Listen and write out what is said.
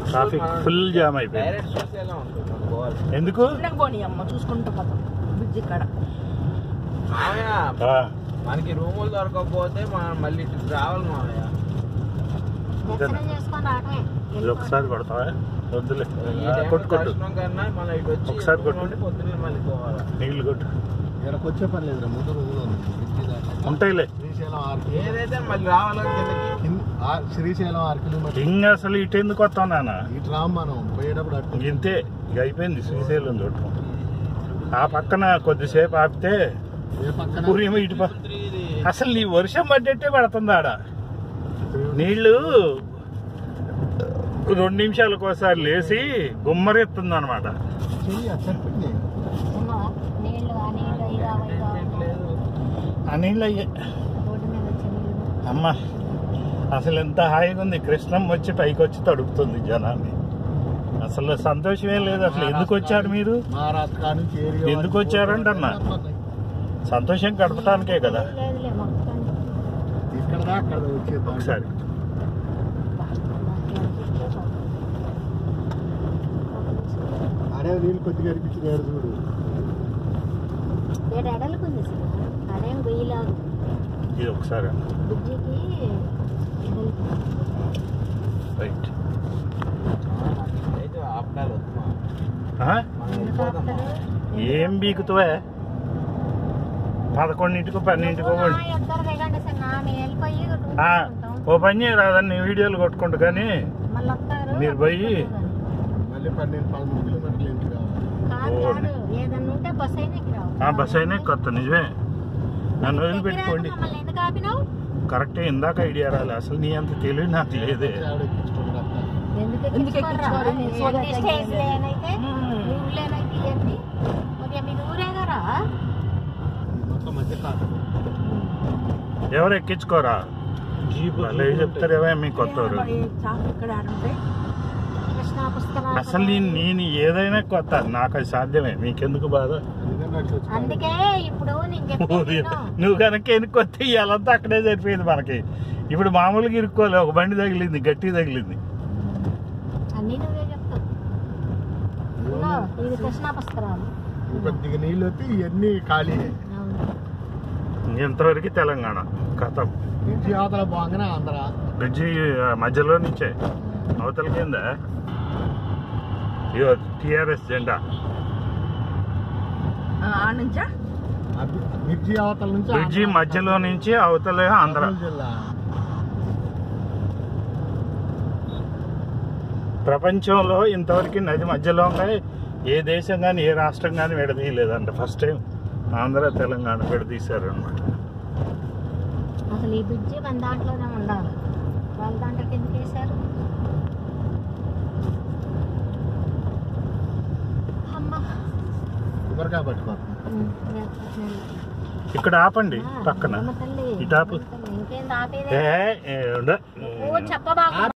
Traffic full jam అయిపోయింది direct చూసేలా ఉంటుంది మనం పోవాలి ఎందుకు చిన్నగా పోనీ అమ్మ చూసుకుంటూ పోతాం బ్రిడ్జి కాడ మామయ్య ఆ, మనకి రూములు దొరకకపోతే మనం మళ్ళీ ఇటు రావాలి మామయ్య దర్శనం చేసుకొని రావటమే ఇది ఒకసారి కొడతావా వద్దులే ఈ ఆ, టైంలో కొట్టు కొట్టు దర్శనం కన్నా మనం ఇటు వచ్చి ఒకసారి కొట్టు. ఉండి పొద్దున్నే మళ్ళీ పోవాలి నీళ్ళు కొట్టు ఇక్కడికి వచ్చే పని లేదు ముందు రోజులు ఉంది బ్రిడ్జి దాకా. ఉంటాయిలే శ్రీశైలం ఆరు ఏదైతే మళ్ళీ రావాలో కిందకి కింద- ఆ శ్రీశైలం ఆరు కిలోమీటర్ ఇంకా అసలు ఇటు ఎందుకు వస్తాం నాన్న ఇటు రాము మనం పోయేటప్పుడు అటు ఇంతే ఇక అయిపోయింది శ్రీశైలం చూడటం ఆ పక్కన కొద్దిసేపు ఆపితే ఏ పక్కన పూర్యం ఇటు ప- అసలు నీ వర్షం పడ్డట్టే పడుతుంది ఆడ నీళ్లు రెండు నిమిషాలకు ఒకసారి లేచి గుమ్మరెత్తుంది అనమాట చెయ్యి అటు సరిపోయింది ఉన్నావా నీళ్ళు ఆ నీళ్ళు అవి కావాలి కావాలి ఆ నీళ్ళు అయ్యే రోడ్డు మీద వచ్చే నీళ్ళు అమ్మ అసలు ఎంత హాయిగా ఉంది కృష్ణం వచ్చి పైకి వచ్చి తడుపుతుంది జనాన్ని అసలు సంతోషమే లేదు అసలు ఎందుకు వచ్చారు మీరు మహారాష్ట్ర కాడ నుంచి ఏరియా ఎందుకు వచ్చారంట అన్న? సంతోషం గడపటానికే కదా లేదులే మొత్తం ఇక్కడ దా అక్కడ వచ్చేది ఒకసారి అడే నీళ్ళు కొద్దిగా అనిపించింది ఏడు చూడు ఏడు ఎడలకు ఉంది అసలు అదేం గొయ్యిలాగు ఇది ఒకసారి బ్రిడ్జికి ఎడలకు రైట్ అయితే ఆపడాలి వద్దు మామ. ఆ? మనం ఎందుకు వెళ్ళిపోదాం ఆపుతారు? మామ. ఏం బీకుతావే పదకొండింటికో పన్నెండింటికో నువ్వు నా ఇద్దరు దిగండి సార్ నా మేము వెళ్ళిపోయి రూమ్ ఆ, తీసుకుంటాం. ఓ పని చేయరాదని వీడియోలు కొట్టుకుంటూ కానీ మళ్ళీ వస్తారు మీరు పోయి మళ్ళీ పన్నెండు పదమూడు కిలోమీటర్లు ఇంటికి రావాలి కాదు ఓ. కాదు ఏదన్నా ఉంటే బస్ అయినా రావు ఆ బస్ అయినా కొత్త నిజమే నన్ను వదిలిపెట్టుకోండి మమ్మల్ని ఎందుకు ఆపినావు కరెక్టే ఇందాక ఐడియా రాలే అసలు నీ అంత తెలివి నాకు లేదే ఆవిడ ఎక్కించుకుంటాడు అక్క. ఎందుకు ఎందుకు ఎక్కించుకోరు? ఎక్కించుకోరు? మీరు ఎన్ని ఏదో స్టేజ్ లేనైతే మ్మ్. మీ ఊళ్ళేనైతే ఇవన్నీ మరి మీ ఊరే కదా ఇది మొత్తం మధ్య కాదు ఎవరు ఎక్కించుకోరా వాళ్ళు ఏం చెప్తారేవో మీ కొత్త చాపు ఇక్కడ ఆడ ఉంటాయి కృష్ణా పుస్తకాలు అసలు నేను నేను ఏదైనా కొత్త నాకు అది సాధ్యమే మీకెందుకు బాధ ఎందుకంటే అట్లా వచ్చి అందుకే ఇప్పుడు నేను ఊరి- చెప్పాను నువ్వు కనుక ఎన్నుకొస్తే ఇవాళంతా అక్కడే సరిపోయింది మనకి ఇప్పుడు మామూలుగా ఇరుక్కోలే ఒక బండి తగిలింది గట్టి తగిలింది అన్ని నువ్వే చెప్తావు ఇదిగో, ఇది కృష్ణా పుస్తకాలు కొద్దిగా నీళ్ళు వచ్చి ఇవన్నీ ఖాళీ అవును ఇంతవరకు తెలంగాణ కథం నుంచి అవతల బాగానే ఆంధ్ర బ్రిడ్జి ఆ, మధ్యలో నుంచే అవతల కింద ఇగో టిఆర్ఎస్ జెండా ఆ, ఆడ నుంచా అబ్బి- మిర్చి అవతల నుంచి బ్రిడ్జి ఆంధ్ర. మధ్యలో నుంచి అవతల ఆంధ్ర కర్నూలు జిల్లా ప్రపంచంలో ఇంతవరకు నది మధ్యలో ఉన్నాయి ఏ దేశం కానీ ఏ రాష్ట్రం కానీ విడదీయలేదంట ఫస్ట్ టైం ఆంధ్ర తెలంగాణ విడదీశారు అనమాట అసలు ఈ బ్రిడ్జి మన దాంట్లోనే ఉండాలి వాళ్ళ దాంట్లోకి ఎందుకు వేశారు అమ్మా కొబ్బరికాయ పట్టుకోవాలి ఉమ్, నేను- నేను- ఇక్కడ ఆపండి ఆ, పక్కన అమ్మ తల్లి ఇటు ఆపు. ఇంకేం ఆపేదే ఏ ఏ, ఉండ. నువ్వు చెప్పబాకు